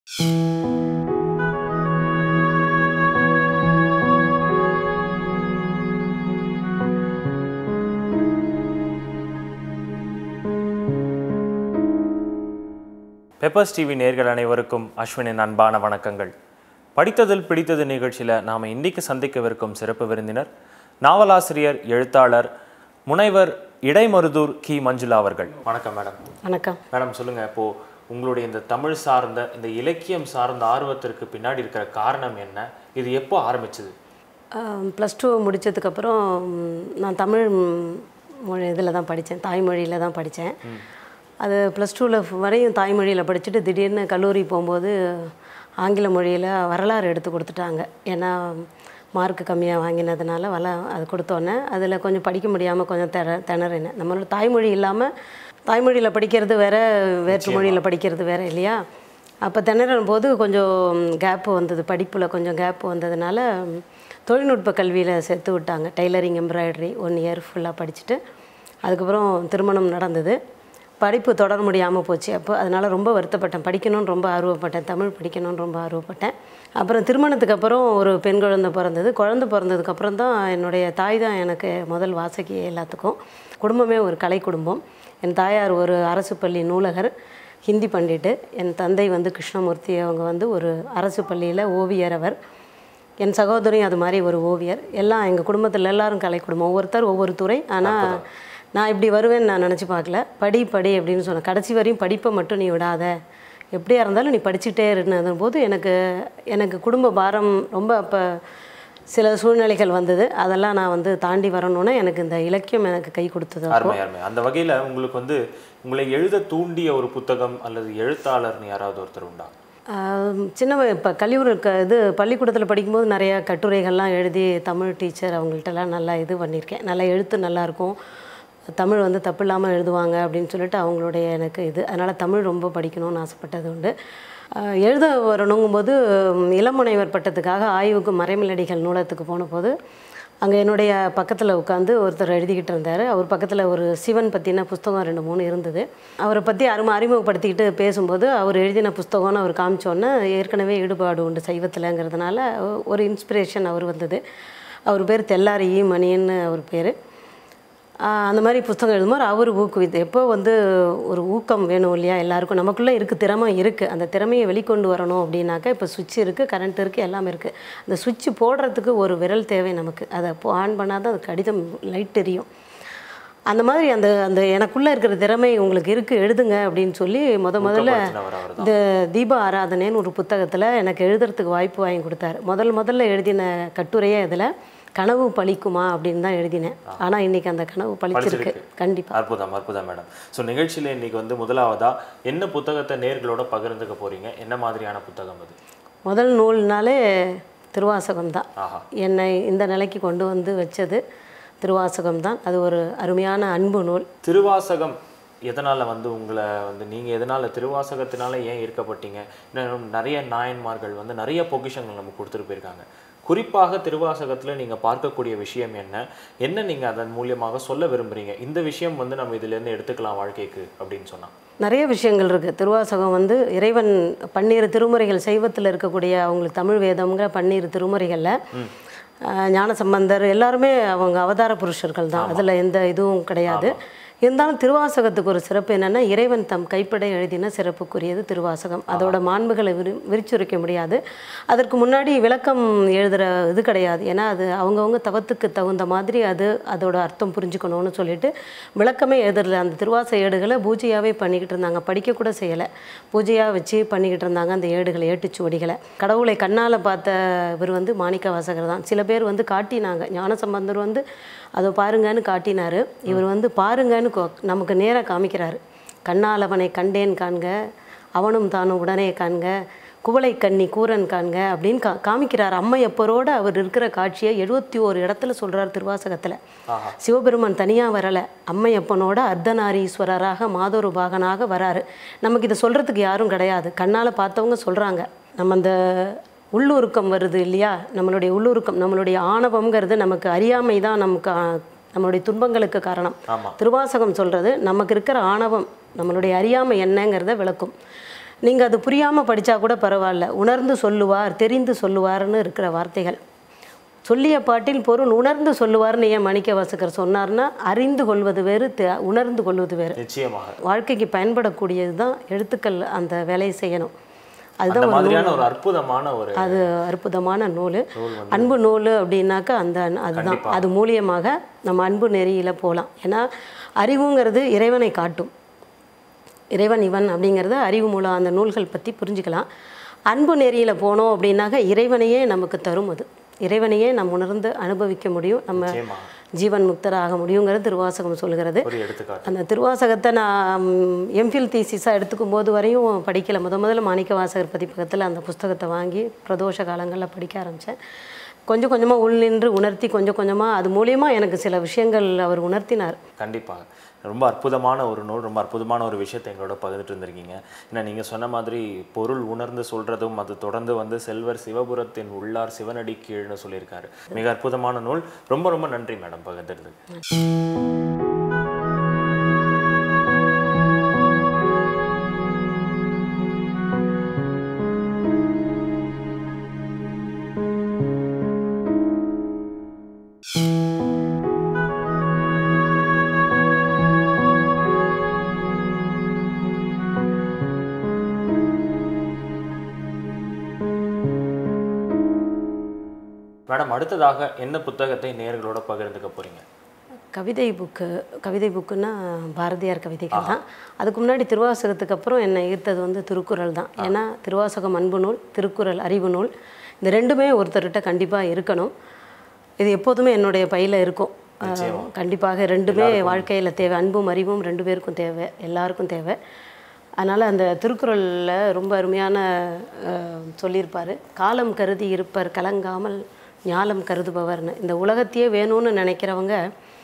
Peppers TV நேர்கள் அனைவருக்கும் அஸ்வினின் அன்பான வணக்கங்கள் படித்ததில் பிடித்தது நிகழ்ச்சியில் நாம் இன்னைக்கு சந்திக்கவிருக்கும் சிறப்பு விருந்தினர் நாவலாசிரியர் எழுத்தாளர் முனைவர் இடைமருதூர் கி மஞ்சுளா அவர்கள் வணக்கம் மேடம் வணக்கம் மேடம் சொல்லுங்க இப்போ உங்களுடைய இந்த தமிழ் சார்ந்த இந்த இலக்கியம் சார்ந்த ஆர்வத்திற்கு பின்னாடி இருக்கிற காரணம் என்ன இது எப்போ ஆரம்பிச்சது ப்ளஸ் டூ முடித்ததுக்கப்புறம் நான் தமிழ் ம், மொழி இதில் தான் படித்தேன் தாய்மொழியில் தான் படித்தேன் அது ப்ளஸ் டூவில் வரையும் தாய்மொழியில் படிச்சுட்டு திடீர்னு கல்லூரி போகும்போது ஆங்கில மொழியில் வரலாறு எடுத்து கொடுத்துட்டாங்க ஏன்னா மார்க் கம்மியாக வாங்கினதுனால வள அது கொடுத்தோன்னே அதில் கொஞ்சம் படிக்க முடியாமல் கொஞ்சம் திற திணறினேன் நம்மளோட தாய்மொழி இல்லாமல் தாய்மொழியில் படிக்கிறது வேற வேற்று மொழியில் படிக்கிறது வேற இல்லையா அப்போ திணறும் போது கொஞ்சம் கேப்பு வந்தது படிப்பில் கொஞ்சம் கேப்பு வந்ததுனால ம், தொழில்நுட்ப கல்வியில் சேர்த்து விட்டாங்க டெய்லரிங் எம்ப்ராய்டரி ஒன் இயர் ஃபுல்லாக படிச்சுட்டு அதுக்கப்புறம் திருமணம் நடந்தது படிப்பு தொடர முடியாமல் போச்சு அப்போ அதனால் ரொம்ப வருத்தப்பட்டேன் படிக்கணும்னு ரொம்ப ஆர்வப்பட்டேன் தமிழ் படிக்கணும்னு ரொம்ப ஆர்வப்பட்டேன் அப்புறம் திருமணத்துக்கு அப்புறம் ஒரு பெண் குழந்தை பிறந்தது குழந்தை பிறந்ததுக்கப்புறம் தான் என்னுடைய தாய் தான் எனக்கு முதல் வாசகி எல்லாத்துக்கும் குடும்பமே ஒரு கலை குடும்பம் என் தாயார் ஒரு அரசு பள்ளி நூலகர் ஹிந்தி பண்டிட்டு என் தந்தை வந்து கிருஷ்ணமூர்த்தி அவங்க வந்து ஒரு அரசு பள்ளியில் ஓவியர் அவர் என் சகோதரியும் அது மாதிரி ஒரு ஓவியர் எல்லாம் எங்கள் குடும்பத்தில் எல்லாரும் கலை குடும்பம் ஒவ்வொருத்தர் ஒவ்வொரு துறை ஆனால் நான் இப்படி வருவேன்னு நான் நினச்சி பார்க்கல படி படி அப்படின்னு சொன்னேன் கடைசி வரையும் படிப்பை மட்டும் நீ விடாத எப்படியா இருந்தாலும் நீ படிச்சுட்டே இருந்தது போது எனக்கு எனக்கு குடும்ப பாரம் ரொம்ப அப்போ சில சூழ்நிலைகள் வந்தது அதெல்லாம் நான் வந்து தாண்டி வரணும்னா எனக்கு இந்த இலக்கியம் எனக்கு கை கொடுத்தது அப்போ. அருமை அருமை அந்த வகையில் உங்களுக்கு வந்து உங்களை எழுத தூண்டிய ஒரு புத்தகம் அல்லது எழுத்தாளர்னு யாராவது ஒருத்தர் உண்டா ஆம், சின்ன வய- இப்போ கல்லூரி க இது பள்ளிக்கூடத்தில் படிக்கும்போது நிறையா கட்டுரைகள்லாம் எழுதி தமிழ் டீச்சர் அவங்கள்ட்டலாம் நல்லா இது பண்ணியிருக்கேன் நல்லா எழுத்து நல்லாயிருக்கும் தமிழ் வந்து தப்பு இல்லாமல் எழுதுவாங்க அப்படின்னு சொல்லிட்டு அவங்களுடைய எனக்கு இது அதனால் தமிழ் ரொம்ப படிக்கணும்னு ஆசைப்பட்டது உண்டு ஆஹ், எழுத வரணுங்கும்போது ம், இளமுனைவர் பட்டத்துக்காக ஆய்வுக்கு மறைமலடிகள் நூலகத்துக்கு போன போது அங்கே என்னுடைய பக்கத்தில் உட்காந்து ஒருத்தர் எழுதிக்கிட்டு இருந்தார் அவர் பக்கத்தில் ஒரு சிவன் பற்றின புஸ்தகம் ரெண்டு மூணு இருந்தது அவரை பற்றி அருமை அறிமுகப்படுத்திக்கிட்டு பேசும்போது அவர் எழுதின புஸ்தகம்னு அவர் காமிச்சோன்னே ஏற்கனவே ஈடுபாடு உண்டு சைவத்தில்ங்கிறதுனால ஒரு இன்ஸ்பிரேஷன் அவர் வந்தது அவர் பேர் தெல்லாரி ஈ மணின்னு அவர் பேர் ஆஹ் அந்த மாதிரி புஸ்தகம் எழுதும்போது அவர் ஊக்குவித்து எப்போ வந்து ஒரு ஊக்கம் வேணும் இல்லையா எல்லாருக்கும் நமக்குள்ளே இருக்குது திறமை இருக்குது அந்த திறமையை வெளிக்கொண்டு வரணும் அப்படின்னாக்கா இப்போ சுவிட்ச் இருக்குது கரண்ட் இருக்குது எல்லாமே இருக்குது அந்த சுவிட்ச் போடுறதுக்கு ஒரு விரல் தேவை நமக்கு அதை இப்போ ஆன் பண்ணால் தான் அது கடிதம் லைட் எரியும் அந்த மாதிரி அந்த அந்த எனக்குள்ளே இருக்கிற திறமை உங்களுக்கு இருக்குது எழுதுங்க அப்படின்னு சொல்லி முத முதல்ல ஊக்கப்படுத்தினவர் அவர் இந்த தீப ஆராதனைன்னு ஒரு புத்தகத்தில் எனக்கு எழுதுறதுக்கு வாய்ப்பு வாங்கி கொடுத்தாரு முதல் முதல்ல எழுதின கட்டுரையே இதில் கனவு பழிக்குமா அப்படின்னு தான் எழுதினேன் ஆனால் இன்னைக்கு அந்த கனவு பழிச்சிருக்கு கண்டிப்பாக அற்புதம் அற்புதம் மேடம் ஸோ நிகழ்ச்சியில் இன்னைக்கு வந்து முதலாவதா என்ன புத்தகத்தை நேர்களோட பகிர்ந்துக்க போறீங்க என்ன மாதிரியான புத்தகம் அது முதல் நூல்னாலே திருவாசகம் தான் ஆஹா என்னை இந்த நிலைக்கு கொண்டு வந்து வச்சது திருவாசகம் தான் அது ஒரு அருமையான அன்பு நூல் திருவாசகம் எதனால் வந்து உங்களை வந்து நீங்கள் எதனால் திருவாசகத்தினால ஏன் ஈர்க்கப்பட்டீங்க இன்னும் நிறைய நாயன்மார்கள் வந்து நிறைய பொக்கிஷங்கள் நமக்கு கொடுத்துட்டு போயிருக்காங்க குறிப்பாக திருவாசகத்தில் நீங்கள் பார்க்கக்கூடிய விஷயம் என்ன என்ன நீங்கள் அதன் மூலியமாக சொல்ல விரும்புகிறீங்க இந்த விஷயம் வந்து நம்ம இதுலேருந்து எடுத்துக்கலாம் வாழ்க்கைக்கு அப்படின்னு சொன்னால் நிறைய விஷயங்கள் இருக்குது திருவாசகம் வந்து இறைவன் பன்னிரு திருமுறைகள் சைவத்தில் இருக்கக்கூடிய அவங்களுக்கு தமிழ் வேதம்ங்கிற பன்னிரு திருமுறைகளில் ஞான சம்பந்தர் எல்லாருமே அவங்க அவதார புருஷர்கள் தான் அதில் எந்த இதுவும் கிடையாது இருந்தாலும் திருவாசகத்துக்கு ஒரு சிறப்பு என்னென்னா இறைவன் தம் கைப்பட எழுதின சிறப்புக்குரியது திருவாசகம் அதோட மாண்புகளை விரி விரிச்சுரைக்க முடியாது அதற்கு முன்னாடி விளக்கம் எழுதுகிற இது கிடையாது ஏன்னா அது அவங்கவுங்க தவத்துக்கு தகுந்த மாதிரி அது அதோட அர்த்தம் புரிஞ்சுக்கணும்னு சொல்லிட்டு விளக்கமே எழுதுறதில்ல அந்த திருவாச ஏடுகளை பூஜையாகவே பண்ணிக்கிட்டு இருந்தாங்க படிக்கக்கூட செய்யலை பூஜையாக வச்சு பண்ணிக்கிட்டு இருந்தாங்க அந்த ஏடுகளை ஏட்டுச்சுவடிகளை கடவுளை கண்ணால் பார்த்த இவர் வந்து மாணிக்க வாசகர் தான் சில பேர் வந்து காட்டினாங்க ஞானசம்பந்தர் வந்து அதை பாருங்கன்னு காட்டினார் இவர் வந்து பாருங்கன்னு கொ- நமக்கு நேராக காமிக்கிறாரு கண்ணால் அவனை கண்டேன் காண்க அவனும் தானும் உடனே காண்க குவளை கண்ணி கூரன் காண்க அப்படின்னு கா காமிக்கிறார் அம்மையப்பரோட அவர் இருக்கிற காட்சியை எழுபத்தி ஓரு இடத்துல சொல்கிறார் திருவாசகத்தில் ஆஹா சிவபெருமான் தனியாக வரலை அம்மையப்பனோட அர்த்தநாரீஸ்வரராக மாதொரு பாகனாக வராரு நமக்கு இதை சொல்கிறதுக்கு யாரும் கிடையாது கண்ணால் பார்த்தவங்க சொல்கிறாங்க நம்ம அந்த உள்ளுருக்கம் வருது இல்லையா நம்மளுடைய உள்ளுருக்கம் நம்மளுடைய ஆணவம்ங்கிறது நமக்கு அறியாமை தான் நமக்கு ஆ, நம்மளுடைய துன்பங்களுக்கு காரணம் ஆமா திருவாசகம் சொல்கிறது நமக்கு இருக்கிற ஆணவம் நம்மளுடைய அறியாமை என்னங்கிறத விளக்கும் நீங்கள் அது புரியாமல் படித்தா கூட பரவாயில்ல உணர்ந்து சொல்லுவார் தெரிந்து சொல்லுவார்னு இருக்கிற வார்த்தைகள் சொல்லிய பாட்டில் பொருள் உணர்ந்து சொல்லுவார்னு ஏன் மாணிக்க வாசகர் சொன்னார்னா அறிந்து கொள்வது வேறு தெ- உணர்ந்து கொள்வது வேறு நிச்சயமாக வாழ்க்கைக்கு பயன்படக்கூடியது தான் எழுத்துக்கள் அந்த வேலையை செய்யணும் அதுதான் அந்த மாதிரியான ஒரு அற்புதமான ஒரு அது அற்புதமான நூல் அன்பு நூல் அப்படின்னாக்கா அந்த அதுதான் அது மூலியமாக நம்ம அன்பு நெறியில் போகலாம் ஏன்னா அறிவுங்கிறது இறைவனை காட்டும் இறைவன் இவன் அப்படிங்கிறத அறிவு மூலம் அந்த நூல்கள் பற்றி புரிஞ்சுக்கலாம் அன்பு நெறியில் போனோம் அப்படின்னாக்க இறைவனையே நமக்கு தரும் அது இறைவனையே நம்ம உணர்ந்து அனுபவிக்க முடியும் நம்ம நிச்சயமாக ஜீவன் முக்தராக முடியுங்கிறது திருவாசகம் சொல்கிறது ஒரு எடுத்துக்காட்டு அந்த திருவாசகத்தை நான் எம்ஃபில் தீசிஸாக எடுத்துக்கும் போது வரையும் படிக்கல முத முதல்ல மாணிக்க வாசகர் பதிப்பகத்தில் அந்த புஸ்தகத்தை வாங்கி பிரதோஷ காலங்களில் படிக்க ஆரம்பித்தேன் கொஞ்சம் கொஞ்சமாக உள் நின்று உணர்த்தி கொஞ்சம் கொஞ்சமாக அது மூலியமா எனக்கு சில விஷயங்கள் அவர் உணர்த்தினார் கண்டிப்பாக ரொம்ப அற்புதமான ஒரு நூல் ரொம்ப அற்புதமான ஒரு விஷயத்தை எங்களோட பகிர்ந்துட்டு இருந்திருக்கீங்க ஏன்னா நீங்கள் சொன்ன மாதிரி பொருள் உணர்ந்து சொல்கிறதும் அது தொடர்ந்து வந்து செல்வர் சிவபுரத்தின் உள்ளார் சிவனடி கீழ்னு சொல்லியிருக்காரு மிக அற்புதமான நூல் ரொம்ப ரொம்ப நன்றி மேடம் பகிர்ந்ததுக்கு மேடம் அடுத்ததாக என்ன புத்தகத்தை நேயர்களோட பகிர்ந்துக்க போறீங்க கவிதை புக்கு கவிதை புக்குன்னா பாரதியார் கவிதைகள் தான் அதுக்கு முன்னாடி திருவாசகத்துக்கு அப்புறம் என்னை ஈர்த்தது வந்து திருக்குறள் தான் ஏன்னா திருவாசகம் அன்பு நூல் திருக்குறள் அறிவு நூல் இந்த ரெண்டுமே ஒருத்தர்கிட்ட கண்டிப்பாக இருக்கணும் இது எப்போதுமே என்னுடைய பையில் இருக்கும் அஹ், கண்டிப்பாக ரெண்டுமே வாழ்க்கையில் தேவை அன்பும் அறிவும் ரெண்டு பேருக்கும் தேவை எல்லாருக்கும் தேவை அதனால் அந்த திருக்குறளில் ரொம்ப அருமையான அஹ், சொல்லியிருப்பார் காலம் கருதி இருப்பர் கலங்காமல் ஞாலம் கருதுபவர்னு இந்த உலகத்தையே வேணும்னு நினைக்கிறவங்க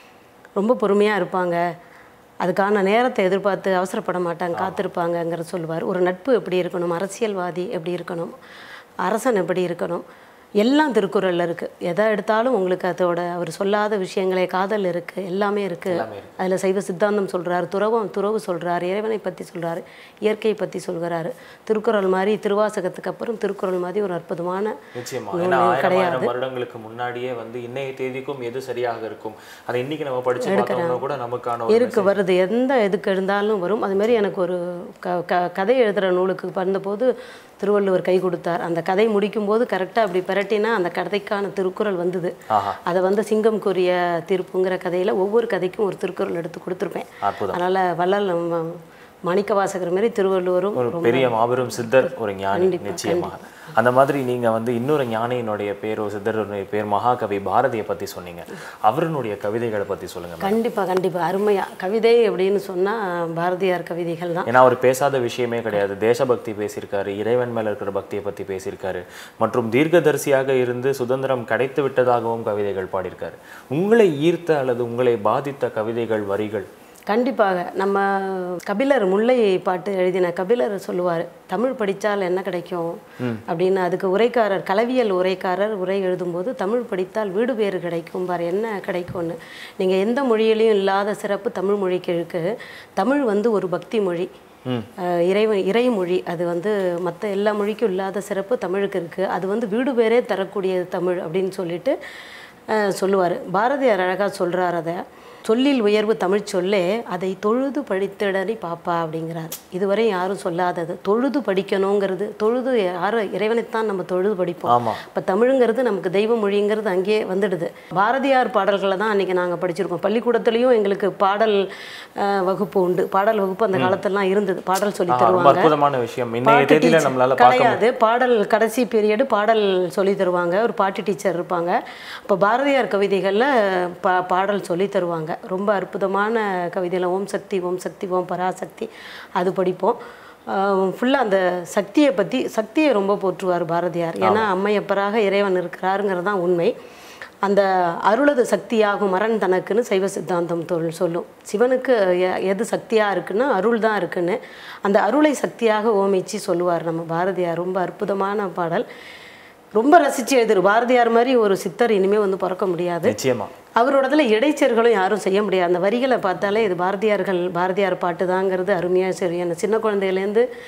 ரொம்ப பொறுமையாக இருப்பாங்க அதுக்கான நேரத்தை எதிர்பார்த்து அவசரப்பட மாட்டாங்க காத்திருப்பாங்கங்கிற சொல்லுவார் ஒரு நட்பு எப்படி இருக்கணும் அரசியல்வாதி எப்படி இருக்கணும் அரசன் எப்படி இருக்கணும் எல்லாம் திருக்குறளில் இருக்குது எதை எடுத்தாலும் உங்களுக்கு அதோட அவர் சொல்லாத விஷயங்களே காதல் இருக்குது எல்லாமே இருக்குது எல்லாமே இருக்கு. அதில் சைவ சித்தாந்தம் சொல்றாரு துறவம் துறவு சொல்றாரு இறைவனை பற்றி சொல்றாரு இயற்கையை பற்றி சொல்கிறாரு திருக்குறள் மாதிரி திருவாசகத்துக்கு அப்புறம் திருக்குறள் மாதிரி ஒரு அற்புதமான நிச்சயமா நூலே ஏன்னா ஆயிரம் கிடையாது. ஆயிரம் வருடங்களுக்கு முன்னாடியே வந்து இன்னைய தேதிக்கும் எது சரியாக இருக்கும் அதை இன்னைக்கு நம்ம படிச்சு பார்த்தோம்னா கூட நமக்கான ஒரு இருக்கு வருது எந்த எதுக்கு இருந்தாலும் வரும் அது மாதிரி எனக்கு ஒரு க க கதை எழுதுகிற நூலுக்கு வந்தபோது திருவள்ளுவர் கை கொடுத்தார் அந்த கதை முடிக்கும்போது கரெக்டாக அப்படி பிரட்டினா அந்த கதைக்கான திருக்குறள் வந்தது ஆஹா அதை வந்து சிங்கம் கூறிய தீர்ப்புங்கிற கதையில் ஒவ்வொரு கதைக்கும் ஒரு திருக்குறள் எடுத்து கொடுத்துருப்பேன் அற்புதம் அதனால் வள்ளல் நம்ம மாணிக்க வாசகர் மாதிரி திருவள்ளுவரும் ஒரு பெரிய மாபெரும் சித்தர் ஒரு ஞானி நிச்சயமாக அந்த மாதிரி நீங்க வந்து இன்னொரு ஞானியினுடைய பேரோ சித்தருடைய பேர் மகாகவி பாரதியை பத்தி சொன்னீங்க அவருடைய கவிதைகளை பத்தி சொல்லுங்க மேம். கண்டிப்பாக கண்டிப்பாக அருமையாக கவிதை அப்படின்னு சொன்னால் பாரதியார் கவிதைகள் தான் ஏன்னா அவர் பேசாத விஷயமே கிடையாது தேசபக்தி பேசியிருக்காரு இறைவன் மேல இருக்கிற பக்தியை பத்தி பேசியிருக்காரு மற்றும் தீர்க்கதரிசியாக இருந்து சுதந்திரம் கிடைத்து விட்டதாகவும் கவிதைகள் பாடியிருக்காரு உங்களை ஈர்த்த அல்லது உங்களை பாதித்த கவிதைகள் வரிகள் கண்டிப்பாக நம்ம கபிலர் முல்லை பாட்டு எழுதின கபிலர் சொல்லுவார் தமிழ் படித்தால் என்ன கிடைக்கும் அப்படின்னு அதுக்கு உரைக்காரர் கலவியல் உரைக்காரர் உரை எழுதும்போது தமிழ் படித்தால் வீடு பேறு கிடைக்கும் பார் என்ன கிடைக்கும்னு நீங்கள் எந்த மொழியிலையும் இல்லாத சிறப்பு தமிழ் மொழிக்கு இருக்கு தமிழ் வந்து ஒரு பக்தி மொழி அஹ் இறைவன் இறைமொழி அது வந்து மற்ற எல்லா மொழிக்கும் இல்லாத சிறப்பு தமிழுக்கு இருக்குது அது வந்து வீடு பேரே தரக்கூடியது தமிழ் அப்படின்னு சொல்லிட்டு சொல்லுவார் பாரதியார் அழகாக சொல்கிறார் அதை சொல்லில் உயர்வு தமிழ் சொல்லே அதை தொழுது படித்திடறி பாப்பா அப்படிங்கிறார் இதுவரை யாரும் சொல்லாதது தொழுது படிக்கணுங்கிறது தொழுது யாரும் இறைவனைத்தான் நம்ம தொழுது படிப்போம் ஆமா இப்போ தமிழுங்கிறது நமக்கு தெய்வ மொழிங்கிறது அங்கேயே வந்துடுது பாரதியார் பாடல்களை தான் அன்றைக்கி நாங்கள் படிச்சிருக்கோம் பள்ளிக்கூடத்துலேயும் எங்களுக்கு பாடல் அஹ், வகுப்பு உண்டு பாடல் வகுப்பு அந்த காலத்திலலாம் இருந்தது பாடல் சொல்லி ஆஹா, ரொம்ப தருவாங்க அற்புதமான விஷயம் இன்னைய பாட்டு தேதியில டீச்சர் நம்மளால பார்க்க கிடையாது பாடல் கடைசி பீரியடு பாடல் சொல்லி தருவாங்க ஒரு பாட்டு டீச்சர் இருப்பாங்க இப்போ பாரதியார் கவிதைகளில் பா பாடல் சொல்லி தருவாங்க ரொம்ப அற்புதமான கவிதையில் ஓம் சக்தி ஓம் சக்தி ஓம் பராசக்தி அது படிப்போம் ஃபுல்லாக அந்த சக்தியை பற்றி சக்தியை ரொம்ப போற்றுவார் பாரதியார் ஏன்னா அம்மையப்பராக இறைவன் இருக்கிறாருங்கிறது தான் உண்மை அந்த அருளது சக்தியாகும் மரண் தனக்குன்னு சைவ சித்தாந்தம் தொல் சொல்லும் சிவனுக்கு எ- எது சக்தியாக இருக்குன்னா அருள் தான் இருக்குன்னு அந்த அருளை சக்தியாக ஓமிச்சு சொல்லுவார் நம்ம பாரதியார் ரொம்ப அற்புதமான பாடல் ரொம்ப ரசித்து எழுதுரு பாரதியார் மாதிரி ஒரு சித்தர் இனிமேல் வந்து பிறக்க முடியாது நிச்சயமா அவரோடதுல இடைச்சர்களும் யாரும் செய்ய முடியாது அந்த வரிகளை பார்த்தாலே இது பாரதியார்கள் பாரதியார் பாட்டு தாங்கிறது அருமையாக சரி அந்த சின்ன குழந்தையிலேருந்து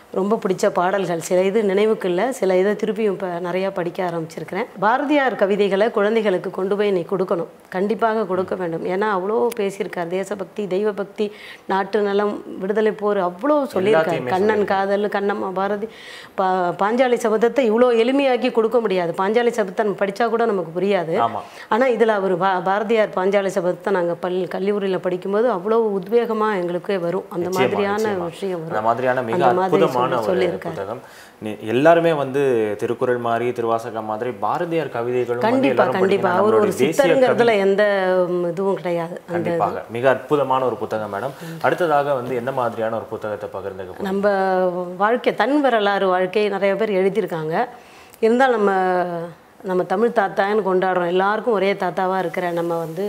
ரொம்ப பிடிச்ச பாடல்கள் சில இது நினைவுக்கு இல்லை சில இதை திருப்பியும் இப்போ நிறையா படிக்க ஆரம்பிச்சிருக்கிறேன் பாரதியார் கவிதைகளை குழந்தைகளுக்கு கொண்டு போய் நீ கொடுக்கணும் கண்டிப்பாக கொடுக்க வேண்டும் ஏன்னா அவ்வளோ பேசியிருக்கார் தேசபக்தி தெய்வபக்தி நாட்டு நலம் விடுதலை போர் அவ்வளோ சொல்லியிருக்காரு கண்ணன் காதல் கண்ணம்மா பாரதி பா பாஞ்சாலி சபதத்தை இவ்வளோ எளிமையாக்கி கொடுக்க முடியாது பாஞ்சாலி சபதத்தை நம்ம படித்தா கூட நமக்கு புரியாது ஆமா ஆனால் இதில் அவர் பா பாரதியார் பாஞ்சாலி சபதத்தை நாங்கள் பல் கல்லூரியில் படிக்கும்போது அவ்வளோ உத்வேகமாக எங்களுக்கே வரும் அந்த நிச்சயமா, மாதிரியான நிச்சயமா. விஷயம் அந்த வரும் மாதிரியான மிக அந்த மாதிரி அற்புதமான சொல்லி- ஒரு சொல்லியிருக்காரு. புத்தகம் நீ- எல்லாருமே வந்து திருக்குறள் மாதிரி திருவாசகம் மாதிரி பாரதியார் கவிதைகளும் வந்து கண்டிப்பா எல்லாரும் கண்டிப்பா படிக்கணும். அவர் ஒரு நம்மளுடைய தேசிய கவி சித்தருங்கிறதுல எந்த ம், இதுவும் கிடையாது அந்த கண்டிப்பாக மிக அற்புதமான ஒரு புத்தகம் மேடம் அடுத்ததாக வந்து எந்த மாதிரியான ஒரு புத்தகத்தை பகிர்ந்துக்க போறீங்க? நம்ம வாழ்க்கை தன் வரலாறு வாழ்க்கை நிறைய பேர் எழுதியிருக்காங்க இருந்தால் நம்ம நம்ம தமிழ் தாத்தான்னு கொண்டாடுறோம் எல்லாருக்கும் ஒரே தாத்தாவாக இருக்கிற நம்ம வந்து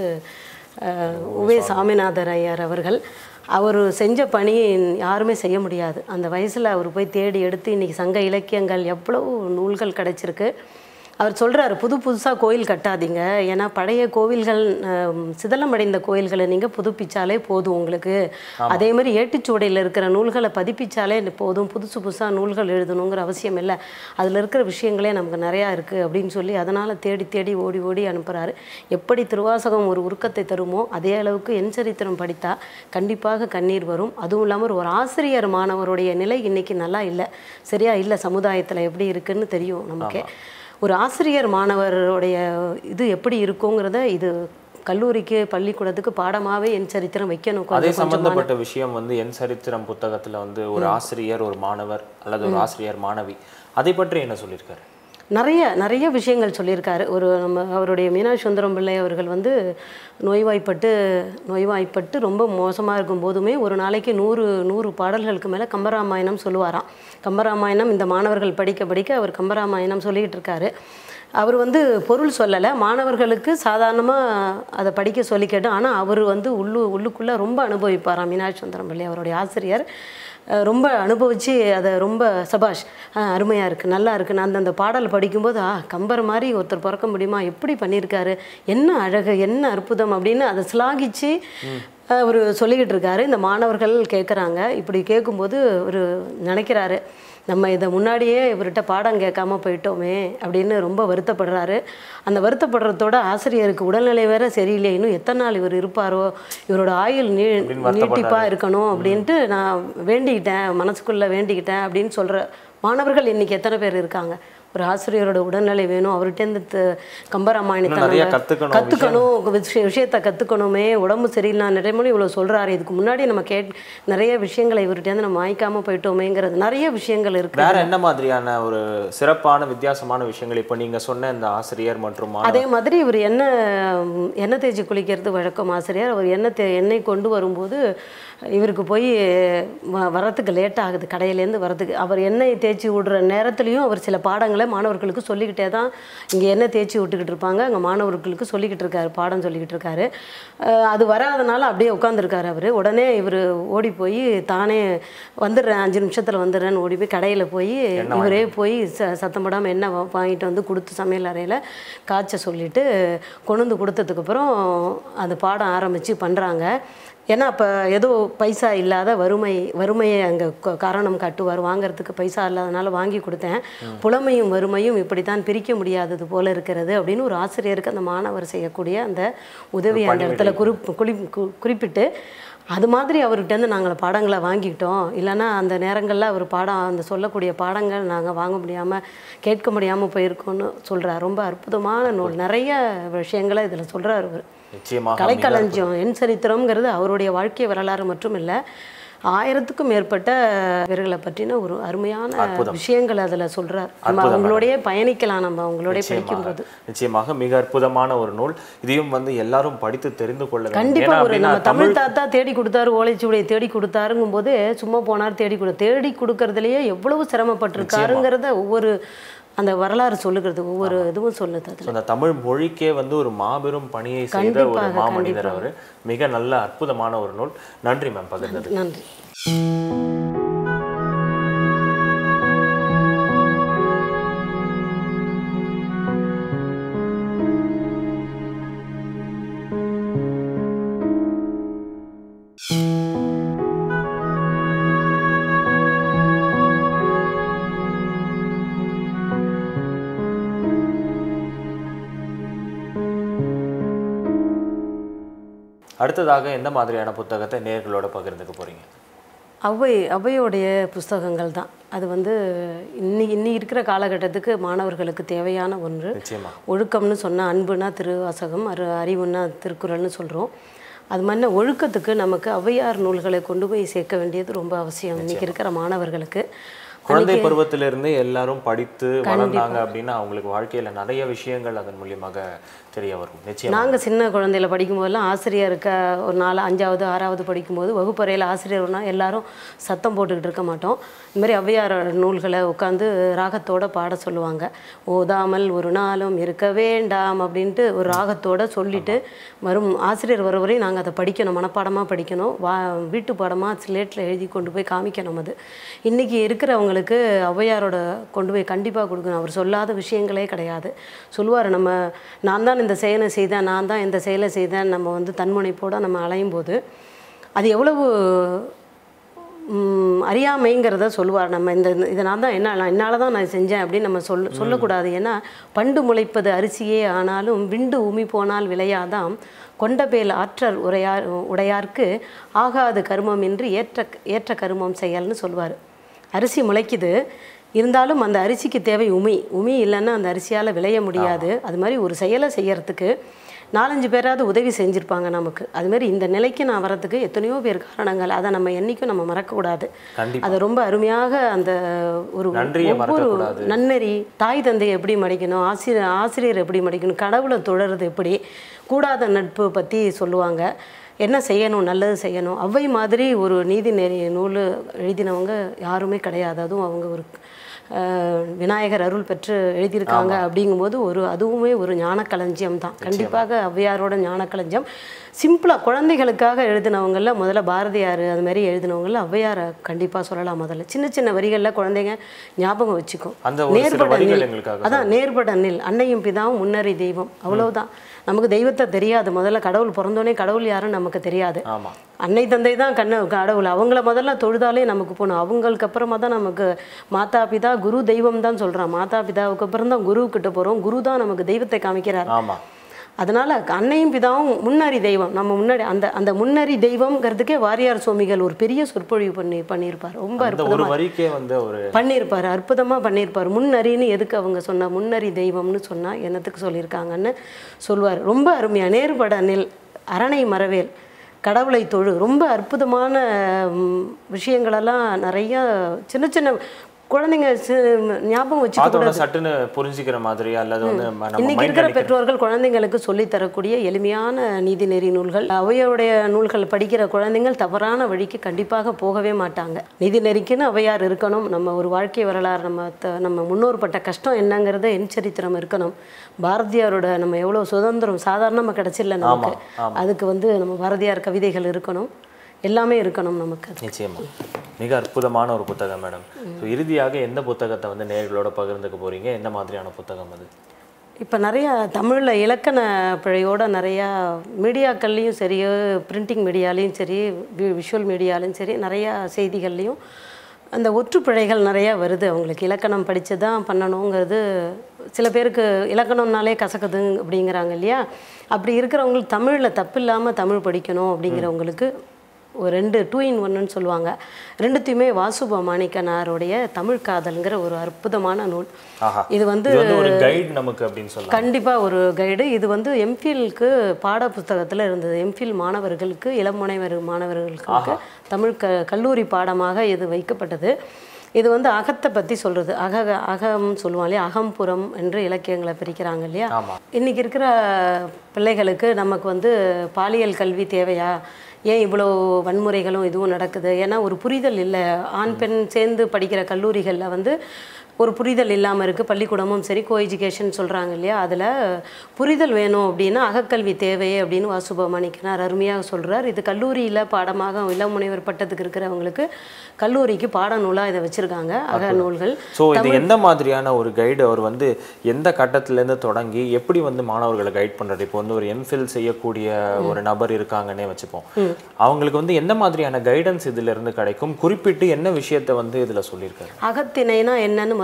அஹ், உவே சாமிநாதர் ஐயர் அவர்கள் அவர் செஞ்ச பணி யாருமே செய்ய முடியாது அந்த வயசில் அவர் போய் தேடி எடுத்து இன்றைக்கி சங்க இலக்கியங்கள் எவ்வளோ நூல்கள் கிடைச்சிருக்கு அவர் சொல்றாரு புது புதுசாக கோயில் கட்டாதீங்க ஏன்னா பழைய கோவில்கள் அஹ், சிதலமடைந்த கோயில்களை நீங்கள் புதுப்பிச்சாலே போதும் உங்களுக்கு அதே மாதிரி ஏட்டுச்சுவடையில் இருக்கிற நூல்களை பதிப்பிச்சாலே போதும் புதுசு புதுசாக நூல்கள் எழுதணுங்கிற அவசியம் இல்லை அதில் இருக்கிற விஷயங்களே நமக்கு நிறையா இருக்குது அப்படின்னு சொல்லி அதனால் தேடி தேடி ஓடி ஓடி அனுப்புகிறாரு எப்படி திருவாசகம் ஒரு உருக்கத்தை தருமோ அதே அளவுக்கு என் சரித்திரம் படித்தா கண்டிப்பாக கண்ணீர் வரும் அதுவும் இல்லாமல் ஒரு ஆசிரியர் மாணவருடைய நிலை இன்னைக்கு நல்லா இல்லை சரியா இல்லை சமுதாயத்தில் எப்படி இருக்குன்னு தெரியும் நமக்கே ஒரு ஆசிரியர் மாணவருடைய இது எப்படி இருக்குங்கிறத இது கல்லூரிக்கு பள்ளிக்கூடத்துக்கு பாடமாவே என் சரித்திரம் வைக்கணும் அதே கொஞ்சம் கொஞ்சமா சம்பந்தப்பட்ட விஷயம் வந்து என் சரித்திரம் புத்தகத்துல வந்து ஒரு ஆசிரியர் ஒரு மாணவர் அல்லது ஒரு ஆசிரியர் மாணவி அதை பற்றி என்ன சொல்லியிருக்காரு நிறைய நிறைய விஷயங்கள் சொல்லியிருக்காரு ஒரு நம்ம அவருடைய மீனாட்சி சுந்தரம் பிள்ளை அவர்கள் வந்து நோய்வாய்ப்பட்டு நோய்வாய்ப்பட்டு ரொம்ப மோசமாக இருக்கும் போதுமே ஒரு நாளைக்கு நூறு நூறு பாடல்களுக்கு மேலே கம்பராமாயணம் சொல்லுவாராம் கம்பராமாயணம் இந்த மாணவர்கள் படிக்க படிக்க அவர் கம்பராமாயணம் சொல்லிக்கிட்டு இருக்காரு அவர் வந்து பொருள் சொல்லலை மாணவர்களுக்கு சாதாரணமாக அதை படிக்க சொல்லி கேட்டோம் ஆனால் அவர் வந்து உள்ளு உள்ளுக்குள்ளே ரொம்ப அனுபவிப்பாராம் மீனாட்சி சுந்தரம் பிள்ளை அவருடைய ஆசிரியர் அஹ் ரொம்ப அனுபவித்து அதை ரொம்ப சபாஷ் அருமையாக இருக்குது நல்லா இருக்குது நான் அந்த பாடல் படிக்கும்போது ஆ கம்பர் மாதிரி ஒருத்தர் பிறக்க முடியுமா எப்படி பண்ணியிருக்காரு என்ன அழகு என்ன அற்புதம் அப்படின்னு அதை சிலாகிச்சு அவர் சொல்லிக்கிட்டு இருக்காரு இந்த மாணவர்கள் கேட்குறாங்க இப்படி கேட்கும்போது ஒரு நினைக்கிறாரு நம்ம இதை முன்னாடியே இவர்கிட்ட பாடம் கேட்காம போயிட்டோமே அப்படின்னு ரொம்ப வருத்தப்படுறாரு அந்த வருத்தப்படுறதோட ஆசிரியருக்கு உடல்நிலை வேற சரியில்லை இன்னும் எத்தனை நாள் இவர் இருப்பாரோ இவரோட ஆயுள் நீ நீட்டிப்பாக இருக்கணும் அப்படின்ட்டு நான் வேண்டிக்கிட்டேன் மனசுக்குள்ளே வேண்டிக்கிட்டேன் அப்படின்னு சொல்கிற மாணவர்கள் இன்னைக்கு எத்தனை பேர் இருக்காங்க ஒரு ஆசிரியரோட உடல்நிலை வேணும் அவர்கிட்டேருந்து த- கம்பராமாயணத்தை இன்னும் நிறைய நம்ம கத்துக்கணும், கற்றுக்கணும் விஷய விஷயத்தை கற்றுக்கணுமே உடம்பு சரியில்லை நிறைய மணி இவ்வளோ சொல்கிறாரு இதுக்கு முன்னாடி நம்ம கேட் நிறைய விஷயங்களை இவர்கிட்டேருந்து நம்ம வாங்கிக்காம போயிட்டோமேங்கிறது நிறைய விஷயங்கள் இருக்குது வேற என்ன மாதிரியான ஒரு சிறப்பான வித்தியாசமான விஷயங்கள் இப்போ நீங்க சொன்ன இந்த ஆசிரியர் மற்றும் மாணவர் அதே மாதிரி இவர் எண்ணெய் ம், எண்ணெய் தேய்ச்சி குளிக்கிறது வழக்கம் ஆசிரியர் அவர் எண்ணெய் தே எண்ணெய் கொண்டு வரும்போது இவருக்கு போய் வ- வரத்துக்கு லேட் ஆகுது கடையிலேருந்து வரதுக்கு அவர் எண்ணெய் தேய்ச்சி விடுற நேரத்துலையும் அவர் சில பாடங்களை மாணவர்களுக்கு சொல்லிக்கிட்டே தான் இங்கே எண்ணெய் தேய்ச்சி விட்டுக்கிட்டு இருப்பாங்க அங்கே மாணவர்களுக்கு சொல்லிக்கிட்டு இருக்காரு பாடம் சொல்லிக்கிட்டு இருக்காரு அஹ் அது வராதனால அப்படியே உட்காந்துருக்காரு அவர் உடனே இவர் ஓடி போய் தானே வந்துடுறேன் அஞ்சு நிமிஷத்தில் வந்துடுறேன்னு ஓடி போய் கடையில் போய் இவரே போய் ச சத்தம் போடாமல் எண்ணெய் வா- வாங்கிட்டு வந்து கொடுத்து சமையல் அறையில் காய்ச்ச சொல்லிட்டு கொண்டு வந்து கொடுத்ததுக்கப்புறம் அந்த பாடம் ஆரம்பித்து பண்ணுறாங்க ஏன்னா அப்போ ஏதோ பைசா இல்லாத வறுமை வறுமையை அங்கே காரணம் காட்டுவார் வாங்குறதுக்கு பைசா இல்லாதனால வாங்கி கொடுத்தேன் புலமையும் வறுமையும் இப்படித்தான் பிரிக்க முடியாதது போல இருக்கிறது அப்படின்னு ஒரு ஆசிரியருக்கு அந்த மாணவர் செய்யக்கூடிய அந்த உதவி அந்த இடத்துல குறிப் குறி கு- குறிப்பிட்டு அது மாதிரி அவர்கிட்டேருந்து நாங்கள் பாடங்களை வாங்கிக்கிட்டோம் இல்லைன்னா அந்த நேரங்களில் அவர் பாடம் அந்த சொல்லக்கூடிய பாடங்கள் நாங்கள் வாங்க முடியாமல் கேட்க முடியாமல் போயிருக்கோம்னு சொல்கிறார் ரொம்ப அற்புதமான நூல் நிறைய விஷயங்களை இதில் சொல்கிறார் அவர் நிச்சயமாக கலைக்களஞ்சியம் என் சரித்திரம்ங்கிறது அவருடைய வாழ்க்கை வரலாறு மட்டும் இல்லை ஆயிரத்துக்கும் மேற்பட்ட வீரர்களை பற்றின ஒரு அருமையான விஷயங்கள் அதில் சொல்றார் நம்ம அவங்களோடயே பயணிக்கலாம் நம்ம அவங்களோடய படிக்கும்போது நிச்சயமாக மிக அற்புதமான ஒரு நூல் இதையும் வந்து எல்லாரும் படித்து தெரிந்து கொள்ள வேண்டும் கண்டிப்பா ஏன்னா ஒரு அப்படின்னா நம்ம தமிழ் தாத்தா தேடி கொடுத்தாரு ஓலைச்சுவடியை தேடி கொடுத்தாருங்கும் போது சும்மா போனார் தேடி கொடு தேடி கொடுக்கறதுலயே எவ்வளவு சிரமப்பட்டிருக்காருங்கிறத ஒவ்வொரு அந்த வரலாறு சொல்லுகிறது ஒவ்வொரு இதுவும் சொல்லுது அதுல So, அந்த தமிழ் மொழிக்கே வந்து ஒரு மாபெரும் பணியை செய்த ஒரு கண்டிப்பாக, மாமனிதர் அவர் மிக நல்ல அற்புதமான ஒரு நூல் நன்றி மேம் பகிர்ந்தது நன்றி அடுத்ததாக எந்த மாதிரியான புத்தகத்தை நேர்களோட பகிர்ந்துக்க போறீங்க ஔவை ஔவையோடைய புஸ்தகங்கள் தான் அது வந்து இன்னி இன்னி இருக்கிற காலகட்டத்துக்கு மாணவர்களுக்கு தேவையான ஒன்று நிச்சயமா ஒழுக்கம்னு சொன்னால் அன்புனா திருவாசகம் அரு அறிவுனா திருக்குறள்னு சொல்கிறோம் அது மாதிரி ஒழுக்கத்துக்கு நமக்கு ஔவையார் நூல்களை கொண்டு போய் சேர்க்க வேண்டியது ரொம்ப அவசியம் இன்னைக்கு இருக்கிற மாணவர்களுக்கு குழந்தை பருவத்திலிருந்து எல்லாரும் படித்து வளர்ந்தாங்க அப்படின்னா அவங்களுக்கு வாழ்க்கையில நிறைய விஷயங்கள் அதன் மூலியமாக தெரிய வரும் நிச்சயமா நாங்கள் சின்ன குழந்தையில படிக்கும்போதெல்லாம் ஆசிரியருக்கு ஒரு நாலு அஞ்சாவது ஆறாவது படிக்கும்போது வகுப்பறையில் ஆசிரியர்னா எல்லாரும் சத்தம் போட்டுக்கிட்டு இருக்க மாட்டோம் இந்த மாதிரி ஔவையார் நூல்களை உட்காந்து ராகத்தோட பாட சொல்லுவாங்க ஓதாமல் ஒரு நாளும் இருக்க வேண்டாம் அப்படின்ட்டு ஒரு ராகத்தோட சொல்லிட்டு வரும் ஆசிரியர் வர வரையும் நாங்கள் அதை படிக்கணும் மனப்பாடமாக படிக்கணும் வா வீட்டு பாடமாக ஸ்லேட்டில் எழுதி கொண்டு போய் காமிக்கணும் அது இன்றைக்கி இருக்கிறவங்களுக்கு ஔவையாரோட கொண்டு போய் கண்டிப்பாக கொடுக்கணும் அவர் சொல்லாத விஷயங்களே கிடையாது சொல்லுவார் நம்ம நான் தான் இந்த செயலை செய்தேன் நான் தான் இந்த செயலை செய்தேன் நம்ம வந்து தன்முனைப்போடு நம்ம அலையும் போது அது எவ்வளவு ம், அறியாமைங்கிறத சொல்லுவார் நம்ம இந்த இதை நான் தான் என்ன நான் என்னால் தான் நான் செஞ்சேன் அப்படின்னு நம்ம சொல் சொல்லக்கூடாது ஏன்னா பண்டு முளைப்பது அரிசியே ஆனாலும் விண்டு உமி போனால் விளையாதாம் கொண்டபேல் ஆற்றல் உரையார் உடையார்க்கு ஆகாது கருமம் என்று ஏற்ற ஏற்ற கருமம் செயல்னு சொல்லுவார் அரிசி முளைக்குது இருந்தாலும் அந்த அரிசிக்கு தேவை உமி உமி இல்லைன்னா அந்த அரிசியால் விளைய முடியாது அது மாதிரி ஒரு செயலை செய்யறதுக்கு நாலஞ்சு பேராவது உதவி செஞ்சுருப்பாங்க நமக்கு அது மாதிரி இந்த நிலைக்கு நான் வரதுக்கு எத்தனையோ பேர் காரணங்கள் அதை நம்ம என்றைக்கும் நம்ம மறக்கக்கூடாது கண்டிப்பா அதை ரொம்ப அருமையாக அந்த ஒரு நன்றியை ஒவ்வொரு மறக்கக்கூடாது. நன்னெறி தாய் தந்தையை எப்படி மடிக்கணும் ஆசிரியர் ஆசிரியர் எப்படி மடிக்கணும் கடவுளை தொடர்றது எப்படி கூடாத நட்பு பற்றி சொல்லுவாங்க என்ன செய்யணும் நல்லது செய்யணும் அவ்வை மாதிரி ஒரு நீதி நெறி நூல் எழுதினவங்க யாருமே கிடையாது அதுவும் அவங்க ஒரு அஹ், விநாயகர் அருள் பெற்று எழுதியிருக்காங்க அப்படிங்கும்போது ஒரு அதுவுமே ஒரு ஞானக்களஞ்சியம் தான் கண்டிப்பாக ஔவையாரோட ஞானக்களஞ்சியம் சிம்பிளாக குழந்தைகளுக்காக எழுதினவங்கள முதல்ல பாரதியார் அது மாதிரி எழுதினவங்கள ஔவையாரை கண்டிப்பாக சொல்லலாம் முதல்ல சின்ன சின்ன வரிகளில் குழந்தைங்க ஞாபகம் வச்சுக்கும் அந்த ஒரு சில நேர்பட வரிகள் நில். எங்களுக்காக அதான் நேர்பட நில் அன்னையும் பிதாவும் முன்னறி தெய்வம் அவ்வளவுதான் நமக்கு தெய்வத்தை தெரியாது முதல்ல கடவுள் பிறந்தோனே கடவுள் யாருன்னு நமக்கு தெரியாது ஆமா அன்னை தந்தை தான் கண்ண கடவுள் அவங்கள முதல்ல தொழுதாலே நமக்கு போகணும் அவங்களுக்கு அப்புறமா தான் நமக்கு மாதா பிதா குரு தெய்வம் தான் சொல்கிறான் மாதா பிதாவுக்கு அப்புறம் தான் குரு கிட்ட போகிறோம் குரு தான் நமக்கு தெய்வத்தை காமிக்கிறார் ஆமா அதனால அன்னையும் பிதாவும் முன்னறி தெய்வம் நம்ம முன்னாடி அந்த அந்த முன்னறி தெய்வம்ங்கிறதுக்கே வாரியார் சுவாமிகள் ஒரு பெரிய சொற்பொழிவு பண்ணி பண்ணியிருப்பார் ரொம்ப அந்த அற்புதமா ஒரு வரிக்கே வந்து ஒரு பண்ணியிருப்பார் அற்புதமாக பண்ணியிருப்பார் முன்னறின்னு எதுக்கு அவங்க சொன்னா முன்னறி தெய்வம்னு சொன்னால் என்னத்துக்கு சொல்லியிருக்காங்கன்னு சொல்லுவார் ரொம்ப அருமையாக நேர்பட நெல் அரணை மரவேல் கடவுளை தொழு ரொம்ப அற்புதமான ம், விஷயங்களெல்லாம் நிறைய சின்ன சின்ன குழந்தைங்க சி- ஞாபகம் வச்சுக்க பார்த்தோன்னா சட்டுன்னு புரிஞ்சுக்கிற மாதிரி அல்லது வந்து ம- நம்ம இன்னைக்கு மைண்ட் இருக்கிற பெற்றோர்கள் குழந்தைங்களுக்கு சொல்லித் தரக்கூடிய எளிமையான நீதிநெறி நூல்கள் அவையோடைய நூல்கள் படிக்கிற குழந்தைகள் தவறான வழிக்கு கண்டிப்பாக போகவே மாட்டாங்க நீதிநெறிக்குன்னு அவையார் இருக்கணும் நம்ம ஒரு வாழ்க்கை வரலாறு நம்ம த- நம்ம முன்னோர் பட்ட கஷ்டம் என்னங்கிறத என் சரித்திரம் இருக்கணும் பாரதியாரோட நம்ம எவ்வளோ சுதந்திரம் சாதாரணமாக கிடைச்சில்ல நமக்கு அதுக்கு வந்து நம்ம பாரதியார் கவிதைகள் இருக்கணும் எல்லாமே இருக்கணும் நமக்கு நிச்சயமா மிக அற்புதமான ஒரு புத்தகம் மேடம் ஸோ இறுதியாக எந்த புத்தகத்தை வந்து நேர்களோட பகிர்ந்துக்க போறீங்க எந்த மாதிரியான புத்தகம் அது இப்போ நிறையா தமிழில் இலக்கண பிழையோட நிறையா மீடியாக்கள்லேயும் சரி பிரிண்டிங் மீடியாலேயும் சரி விஷுவல் மீடியாலையும் சரி நிறையா செய்திகள்லேயும் அந்த ஒற்றுப்பிழைகள் நிறையா வருது அவங்களுக்கு இலக்கணம் படித்து தான் பண்ணணுங்கிறது சில பேருக்கு இலக்கணம்னாலே கசக்குது அப்படிங்கிறாங்க இல்லையா அப்படி இருக்கிறவங்களுக்கு தமிழில் தப்பில்லாமல் தமிழ் படிக்கணும் அப்படிங்கிறவங்களுக்கு ஒரு ரெண்டு டூ இன் ஒன்னுன்னு சொல்லுவாங்க ரெண்டுத்தையுமே வாசுப மாணிக்கனாருடைய தமிழ் காதல்ங்கிற ஒரு அற்புதமான நூல் ஆஹா இது வந்து இது வந்து ஒரு கைடு நமக்கு அப்படின்னு சொல்லலாம் கண்டிப்பாக ஒரு கைடு இது வந்து எம்ஃபில்க்கு பாட புஸ்தகத்தில் இருந்தது எம்ஃபில் மாணவர்களுக்கு இளமுனைவர் மாணவர்களுக்கு தமிழ் க கல்லூரி பாடமாக இது வைக்கப்பட்டது இது வந்து அகத்தை பற்றி சொல்கிறது அக அகம் சொல்லுவாங்க இல்லையா அகம்புறம் என்று இலக்கியங்களை பிரிக்கிறாங்க இல்லையா ஆமா இன்றைக்கி இருக்கிற பிள்ளைகளுக்கு நமக்கு வந்து பாலியல் கல்வி தேவையா ஏன் இவ்வளோ வன்முறைகளும் இதுவும் நடக்குது ஏன்னா ஒரு புரிதல் இல்லை ஆண் பெண் சேர்ந்து படிக்கிற கல்லூரிகளில் வந்து ஒரு புரிதல் இல்லாமல் இருக்குது பள்ளிக்கூடமும் சரி கோ எஜுகேஷன் சொல்கிறாங்க இல்லையா அதில் புரிதல் வேணும் அப்படின்னா அகக்கல்வி தேவையே அப்படின்னு வாசுபமாணிக்கனார் அருமையாக சொல்கிறார் இது கல்லூரியில் பாடமாக இளம் முனைவர் பட்டத்துக்கு இருக்கிறவங்களுக்கு கல்லூரிக்கு பாடநூலாக இதை வச்சுருக்காங்க அக நூல்கள் ஸோ இது எந்த மாதிரியான ஒரு கைடு அவர் வந்து எந்த கட்டத்திலேருந்து தொடங்கி எப்படி வந்து மாணவர்களை கைட் பண்றது இப்போ வந்து ஒரு எம்ஃபில் செய்யக்கூடிய ஒரு நபர் இருக்காங்கன்னே வச்சுப்போம் அவங்களுக்கு வந்து எந்த மாதிரியான கைடன்ஸ் இதுல இருந்து கிடைக்கும் குறிப்பிட்டு என்ன விஷயத்தை வந்து இதுல சொல்லியிருக்காரு அகத்திணைனா என்னன்னு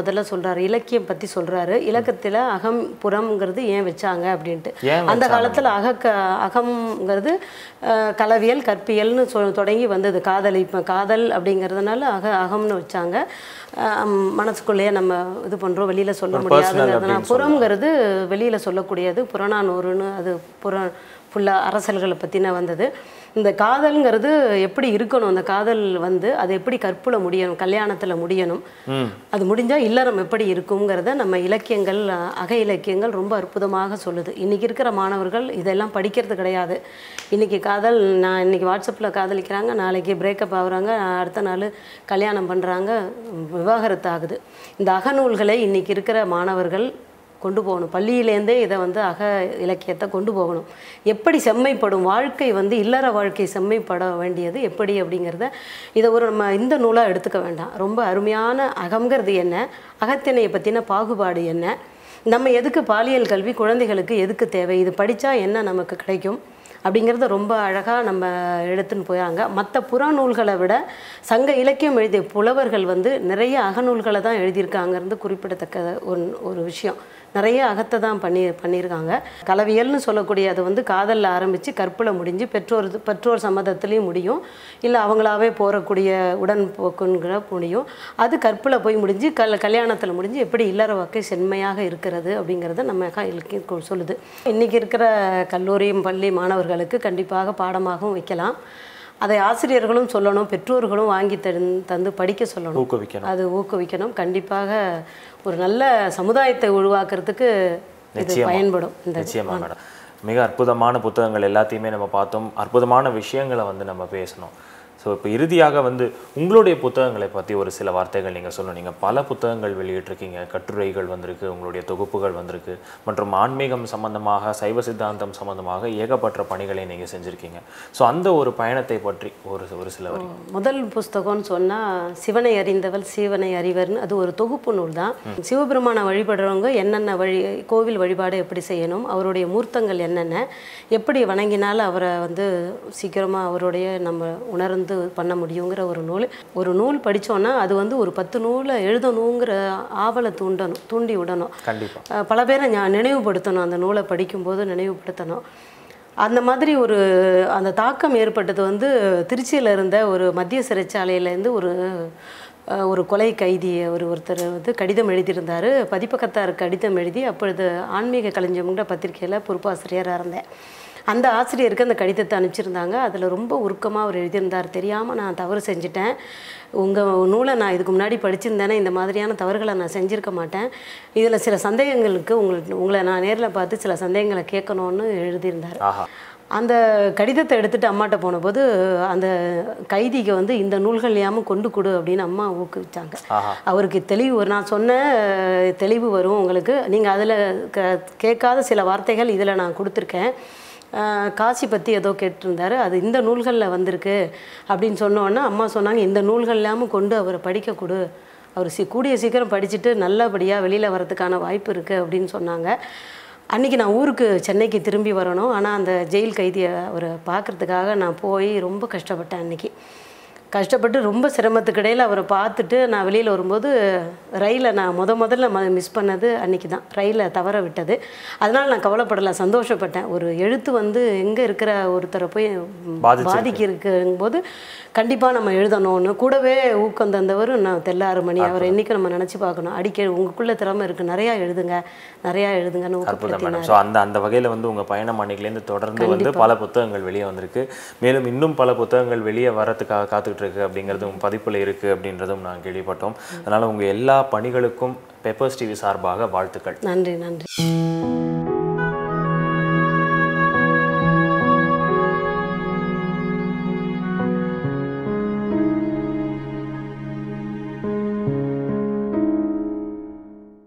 முதல்ல சொல்றாரு இலக்கியம் பற்றி சொல்றாரு இலக்கத்தில் அகம் புறம்ங்கிறது ஏன் வச்சாங்க அப்படின்ட்டு ஏன் அந்த காலத்தில் அகக்க அகம்ங்கிறது அஹ், கலவியல் கற்பியல்னு சொ தொடங்கி வந்தது காதல் இப்போ காதல் அப்படிங்கிறதுனால அக அகம்னு வச்சாங்க அஹ், மனசுக்குள்ளேயே நம்ம இது பண்ணுறோம் வெளியில் சொல்ல ஒரு personal முடியாதுங்கிறதுனா அப்படின்னு புறம்ங்கிறது வெளியில் சொல்லக்கூடியது புறநானூறுன்னு அது புற ஃபுல்லாக அரசல்களை பற்றின வந்தது இந்த காதல்ங்கிறது எப்படி இருக்கணும் அந்த காதல் வந்து அது எப்படி கற்புல முடியணும் கல்யாணத்தில் முடியணும் ம் அது முடிஞ்சால் இல்லறம் எப்படி இருக்குங்கிறத நம்ம இலக்கியங்கள் அஹ், அக இலக்கியங்கள் ரொம்ப அற்புதமாக சொல்லுது இன்றைக்கி இருக்கிற மாணவர்கள் இதெல்லாம் படிக்கிறது கிடையாது இன்றைக்கி காதல் நான் இன்றைக்கி வாட்ஸ்அப்பில் காதலிக்கிறாங்க நாளைக்கு பிரேக்கப் ஆகுறாங்க அடுத்த நாள் கல்யாணம் பண்ணுறாங்க விவாகரத்து ஆகுது இந்த அகநூல்களை இன்றைக்கி இருக்கிற மாணவர்கள் கொண்டு போகணும் பள்ளியிலேருந்தே இதை வந்து அக இலக்கியத்தை கொண்டு போகணும் எப்படி செம்மைப்படும் வாழ்க்கை வந்து இல்லற வாழ்க்கை செம்மைப்பட வேண்டியது எப்படி அப்படிங்கிறத இதை ஒரு நம்ம இந்த நூலாக எடுத்துக்க வேண்டாம் ரொம்ப அருமையான அகங்கிறது என்ன அகத்திணையை பற்றின பாகுபாடு என்ன நம்ம எதுக்கு பாலியல் கல்வி குழந்தைகளுக்கு எதுக்கு தேவை இது படித்தா என்ன நமக்கு கிடைக்கும் அப்படிங்கிறத ரொம்ப அழகாக நம்ம எடுத்துன்னு போயாங்க மற்ற புறநூல்களை விட சங்க இலக்கியம் எழுதிய புலவர்கள் வந்து நிறைய அகநூல்களை தான் எழுதியிருக்காங்கிறது குறிப்பிடத்தக்க ஒரு ஒரு விஷயம் நிறைய அகத்தை தான் பண்ணி பண்ணியிருக்காங்க கலவியல்னு சொல்லக்கூடிய அது வந்து காதலில் ஆரம்பித்து கற்பில் முடிஞ்சு பெற்றோர் பெற்றோர் சம்மதத்துலேயும் முடியும் இல்லை அவங்களாவே போகக்கூடிய உடன்போக்குங்கிற முடியும் அது கற்பில் போய் முடிஞ்சு கல் கல்யாணத்தில் முடிஞ்சு எப்படி இல்லற வாழ்க்கை செம்மையாக இருக்கிறது அப்படிங்கிறத நம்ம அக இலக்கியம் கொ- சொல்லுது இன்றைக்கி இருக்கிற கல்லூரி பள்ளி மாணவர்களுக்கு கண்டிப்பாக பாடமாகவும் வைக்கலாம் அதை ஆசிரியர்களும் சொல்லணும் பெற்றோர்களும் வாங்கி தந் தந்து படிக்க சொல்லணும் ஊக்குவிக்கணும் அது ஊக்குவிக்கணும் கண்டிப்பாக ஒரு நல்ல சமுதாயத்தை உருவாக்குறதுக்கு இது நிச்சயமா. பயன்படும் இந்த நிச்சயமா மேடம் மிக அற்புதமான புத்தகங்கள் எல்லாத்தையுமே நம்ம பார்த்தோம் அற்புதமான விஷயங்களை வந்து நம்ம பேசணும் ஸோ இப்போ இறுதியாக வந்து உங்களுடைய புத்தகங்களை பற்றி ஒரு சில வார்த்தைகள் நீங்கள் சொல்லணும் நீங்கள் பல புத்தகங்கள் வெளியிட்டிருக்கீங்க கட்டுரைகள் வந்திருக்கு உங்களுடைய தொகுப்புகள் வந்திருக்கு மற்றும் ஆன்மீகம் சம்பந்தமாக சைவ சித்தாந்தம் சம்பந்தமாக ஏகப்பட்ட பணிகளை நீங்கள் செஞ்சுருக்கீங்க ஸோ அந்த ஒரு பயணத்தை பற்றி ஒரு ஒரு சில வரி முதல் புஸ்தகம்னு சொன்னால் சிவனை அறிந்தவள் சீவனை அறிவர்னு அது ஒரு தொகுப்பு நூல் தான் சிவபெருமானை வழிபடுறவங்க என்னென்ன வழி கோவில் வழிபாடு எப்படி செய்யணும் அவருடைய மூர்த்தங்கள் என்னென்ன எப்படி வணங்கினால் அவரை வந்து சீக்கிரமாக அவருடைய நம்ம உணர்ந்து பண்ண முடியுங்கிற ஒரு நூல் ஒரு நூல் படித்தோன்னா அது வந்து ஒரு பத்து நூலை எழுதணுங்கிற ஆவலை தூண்டணும் தூண்டி விடணும் கண்டிப்பாக அஹ் பல பேரை நான் நினைவுபடுத்தணும் அந்த நூலை படிக்கும்போது நினைவுபடுத்தணும் அந்த மாதிரி ஒரு அந்த தாக்கம் ஏற்பட்டது வந்து திருச்சியில் இருந்த ஒரு மத்திய சிறைச்சாலையிலேருந்து ஒரு அஹ், ஒரு கொலை கைதி ஒரு ஒருத்தர் வந்து கடிதம் எழுதியிருந்தார் பதிப்பகத்தார் கடிதம் எழுதி அப்பொழுது ஆன்மீக கலைஞம்ங்கிற பத்திரிக்கையில் பொறுப்பாசிரியராக இருந்தேன் அந்த ஆசிரியருக்கு அந்த கடிதத்தை அனுப்பிச்சிருந்தாங்க அதில் ரொம்ப உருக்கமாக அவர் எழுதியிருந்தார் தெரியாமல் நான் தவறு செஞ்சுட்டேன் உங்கள் நூலை நான் இதுக்கு முன்னாடி படிச்சிருந்தேனே இந்த மாதிரியான தவறுகளை நான் செஞ்சுருக்க மாட்டேன் இதில் சில சந்தேகங்களுக்கு உங்களுக்கு உங்களை நான் நேரில் பார்த்து சில சந்தேகங்களை கேட்கணும்னு எழுதியிருந்தார் ஆஹா அந்த கடிதத்தை எடுத்துட்டு அம்மாட்ட போனபோது அந்த கைதிக்கு வந்து இந்த நூல்கள் யாமும் கொண்டு கொடு அப்படின்னு அம்மா ஊக்குவிச்சாங்க ஆஹா அவருக்கு தெளிவு வரும் நான் சொன்ன அஹ், தெளிவு வரும் உங்களுக்கு நீங்கள் அதில் க கேட்காத சில வார்த்தைகள் இதில் நான் கொடுத்துருக்கேன் அஹ், காசி பற்றி ஏதோ கேட்டிருந்தாரு அது இந்த நூல்களில் வந்திருக்கு அப்படின்னு சொன்னோன்னே அம்மா சொன்னாங்க இந்த நூல்கள் இல்லாமல் கொண்டு அவரை படிக்க கொடு அவர் சி கூடிய சீக்கிரம் படிச்சுட்டு நல்லபடியாக வெளியில் வரதுக்கான வாய்ப்பு இருக்குது அப்படின்னு சொன்னாங்க அன்றைக்கி நான் ஊருக்கு சென்னைக்கு திரும்பி வரணும் ஆனால் அந்த ஜெயில் கைதியை அவரை பார்க்குறதுக்காக நான் போய் ரொம்ப கஷ்டப்பட்டேன் அன்றைக்கி கஷ்டப்பட்டு ரொம்ப சிரமத்துக்கு இடையில் அவரை பார்த்துட்டு நான் வெளியில் வரும்போது ரயிலை நான் முத முதல்ல ம மிஸ் பண்ணது அன்றைக்கி தான் ரயிலை தவற விட்டது அதனால் நான் கவலைப்படலை சந்தோஷப்பட்டேன் ஒரு எழுத்து வந்து எங்கே இருக்கிற ஒருத்தரை போய் பாதிச்சிருக்கு. பாதிக்கு இருக்கும்போது கண்டிப்பாக நம்ம எழுதணும்னு கூடவே ஊக்கம் தந்தவர் நான் தெல்லாறு மணி அவரை என்றைக்கும் நம்ம நினச்சி பார்க்கணும் அடிக்க உங்களுக்குள்ள திறமை இருக்குது நிறையா எழுதுங்க நிறையா எழுதுங்கன்னு அற்புதம் ஊக்கப்படுத்தினார் மேடம் ஸோ அந்த அந்த வகையில் வந்து உங்கள் பயணம் அன்னைக்குலேருந்து தொடர்ந்து வந்து பல புத்தகங்கள் வெளியே வந்திருக்கு மேலும் இன்னும் பல புத்தகங்கள் வெளியே வரத்துக்காக காத்துக்கிட்டு இருக்கு அப்படிங்கிறதும் பதிப்பில் இருக்குது அப்படின்றதும் நான் கேள்விப்பட்டோம் அதனால் உங்கள் எல்லா பணிகளுக்கும் பெப்பர்ஸ் டிவி சார்பாக வாழ்த்துக்கள் நன்றி நன்றி